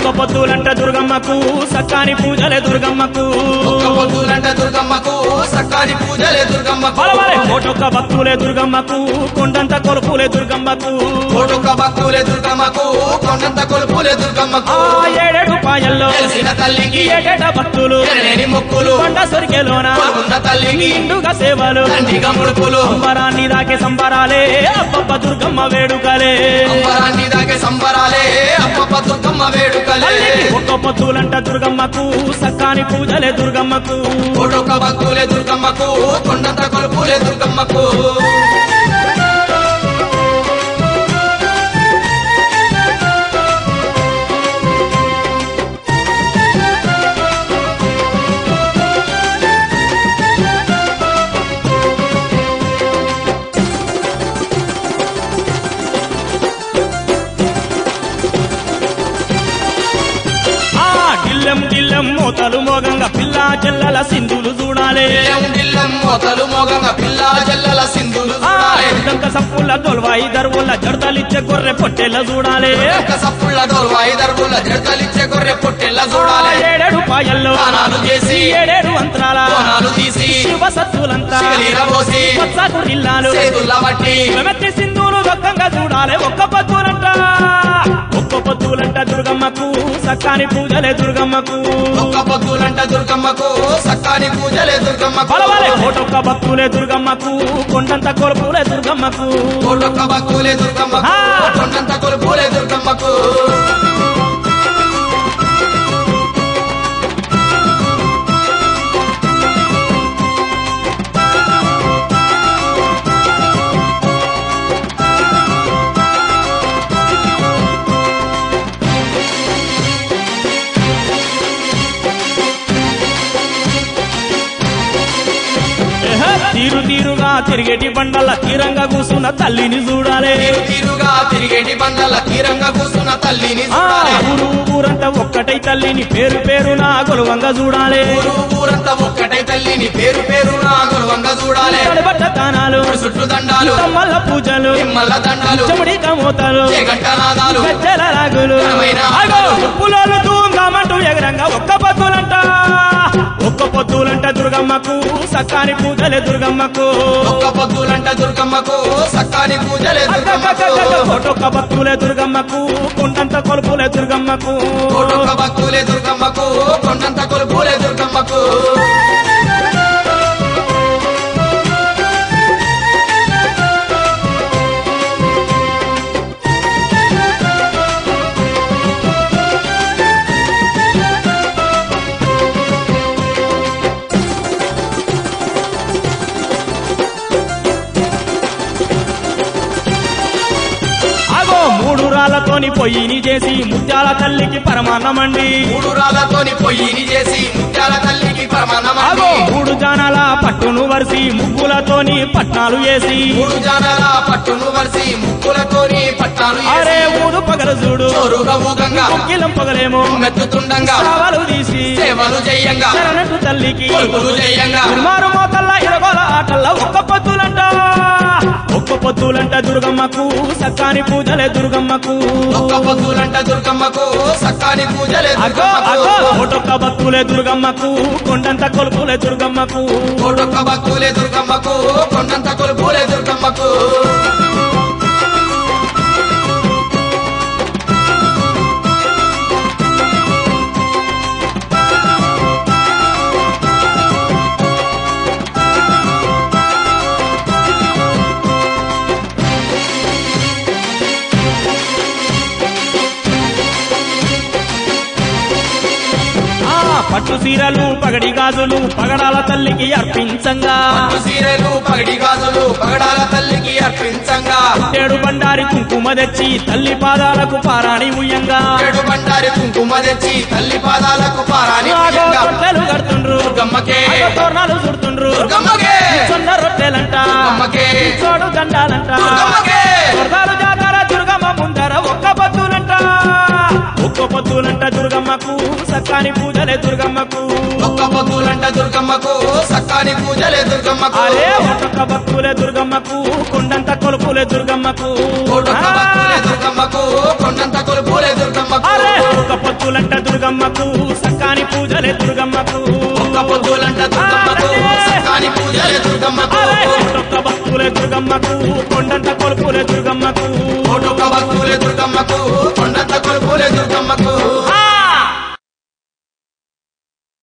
ఒక్క పొద్దులంట దుర్గమ్మకు సక్కాని పూజలే దుర్గమ్మకు ఒక్క పొద్దులంట దుర్గమ్మకు సక్కాని పూజలే దుర్గమ్మకు బలబలే కోటొక్క భక్తులే దుర్గమ్మకు కొండంత కొలుపులే దుర్గమ్మకు కోటొక్క భక్తులే దుర్గమ్మకు కొండంత కొలుపులే దుర్గమ్మకు ఆ ఏడేడు పాయల్లో తెలిసిన తల్లికి ఏడేట భక్తులు ఎనలేని మొక్కులు కొండ సొరికెలోన ఉన్న తల్లికి నిండుగా సేవలు దండిగా ముడుపులు అంబరాన్ని దాకే సంబరాలే అబ్బబ్బ దుర్గమ్మ వేడుకలే అంబరాన్ని దాకే సంబరాలే అప్పప్ప దుర్గమ్మ వేడుకలే తల్లికి ఒక్క పొద్దులంట దుర్గమ్మకు సక్కాని పూజలే దుర్గమ్మకు కోటొక్క భక్తులే దుర్గమ్మకు కొండంత కొలుపులే దుర్గమ్మకు ఆ గిల్లెం గిల్లెం మోతలు మోగంగా పిల్ల చెల్లల సింధులు చూడాలే దిల్లం దిల్లం మోతలు మోగంగా పిల్ల జల్లల సింధులు ఆ చూడాలే ఇదంక సప్పుల దొల్వాయి దరువుల జడతలిచ్చే గొర్రె పొట్టెల చూడాలే ఒక్క సప్పుళ్ళ డోల్వాయి దర్బుల జడతలిచ్చే గొర్రె పొట్టెల్ల ఆ చూడాలే ఏడేడు పాయల్లో స్నానాలు చేసి ఏడేడు అంతరాల కోనాలు తీసి శివ సత్తులంతా శివలీల పోసి కొత్త ఇల్లాలు చేతుల్ల బట్టి మెత్తి సింధులు దొక్కంగా చూడాలి ఒక్క పొద్దులంట ఒక్క పొద్దులంట దుర్గమ్మకు సక్కాని పూజలే దుర్గమ్మకు ఒక్క పొద్దులంట దుర్గమ్మకు సక్కాని పూజలే దుర్గమ్మకు బలబలే కోటొక్క భక్తులే దుర్గమ్మకు కొండంత కొలుపులే దుర్గమ్మకు కోటొక్క భక్తులే దుర్గమ్మకు ఆ. కొండంత కొలుపులే దుర్గమ్మకు ఏహే, తీరు తీరుగా తిరిగేటి బండల తీరంగా కూసున్న తల్లిని చూడాలే తీరు తీరుగా తిరిగేటి బండల తీరంగా కూర్చున్న తల్లిని ఆ చూడాలే ఊరు ఊరంతా ఒక్కటై తల్లిని పేరు పేరున గొలువంగా చూడాలే ఊరు ఊరంతా ఒక్కటై తల్లిని పేరు పేరు నా గురువంగా చూడాలే తడబట్ట తానాలు చుట్టు దండాలు తమ్మల్ల పూజలు నిమ్మల దండాలు చెమడి కమోతలు గంటనాదాలు గజ్జల రాగులు ఘనమైన అగో ఉప్పులోలు తూందామంటూ ఎగరంగా ఒక్క పొద్దులంట ఒక్క పొద్దులంట దుర్గమ్మకు సక్కాని పూజలే దుర్గమ్మకు ఒక్క పొద్దులంట దుర్గమ్మకు సక్కాని పూజలే దుర్గమ్మకు ఒక్కొక్క భక్తులే దుర్గమ్మకు కొండంత కొలుపులే దుర్గమ్మకు కోటొక్క భక్తులే దుర్గమ్మకు కొండంత కొలుపులే దుర్గమ్మకు అగో మూడు రాళ్లతోని పొయ్యిని చేసి ముత్యాల తల్లికి పరమాన్నమండి మూడు రాళ్లతోని పొయ్యిని చేసి ముత్యాల తల్లికి అగో ప్రమాణమండి మూడు జానాల పట్టును వరిసి ముగ్గులతోని పట్నాలు వేసి మూడు జానాల పట్టును వరిసి ముక్కులతోని పట్టాలు అరే ఊరు పగలు చూడు చోరుగా ఊగంగా ముగ్గిలం పగలేమో మెత్తుతుండంగా చావలు తీసి సేవలు చెయ్యంగా శరణట్టు తల్లికి కొలుపులు చెయ్యంగా కుమారు మోతల్ల ఇరగోల ఆటల్ల ఒక్క పొద్దులంట ఒక్క పొద్దులంట దుర్గమ్మకు సక్కాని పూజలే దుర్గమ్మకు ఒక్క పొద్దులంట దుర్గమ్మకు సక్కాని పూజలే అగో అగో దుర్గమ్మకు కోటొక్క భక్తులే దుర్గమ్మకు కొండంత కొలుపులే దుర్గమ్మకు కోటొక్క భక్తులే దుర్గమ్మకు కొండంత కొలుపులే దుర్గమ్మకు ఆ పట్టు సీరలు పగడి గాజులు పగడాల తల్లికి అర్పించంగా పట్టు సీరెలు పగడి గాజులు పగడాల తల్లికి అర్పించంగా ఏడు బండారి కుంకుమ తెచ్చి తల్లి పాదాలకు పారాణి ఉయ్యంగా ఏడు బండారి కుంకుమ తెచ్చి తల్లి పాదాలకు పారాని ఆగో పూయంగా. రొట్టెలు కడుతుండ్రు దుర్గమ్మకే ఆగో తోరణాలు చుడుతుండ్రు దుర్గమ్మకే సొన్న రొట్టెలంట దుర్గమ్మకే చోడు దండాలంట దుర్గమ్మకే స్వర్గాలు జాతర దుర్గమ్మ ముందర ఒక్క పొద్దులంట ఒక్క పొద్దులంట దుర్గమ్మకు సక్కాని పూజలే దుర్గమ్మకు ఒక్క పొద్దులంట దుర్గమ్మకు సక్కాని పూజలే దుర్గమ్మకు అరే ఒక్కొక్క భక్తులే దుర్గమ్మకు కొండంత కొలుపులే దుర్గమ్మకు కోటొక్క భక్తులే దుర్గమ్మకు కొండంత కొలుపులే దుర్గమ్మకు అరే ఒక్క పొద్దులంట పూజలే దుర్గమ్మకు ఒక్క పొద్దులంట దుర్గమ్మకు సకాని పూజలే దుర్గమ్మకు ఒక్క భక్తులే దుర్గమ్మకు కొండంత కొలుపులే దుర్గమ్మకు కోటొక్క భక్తులే దుర్గమ్మకు కొండంత కొలుపులే దుర్గమ్మకు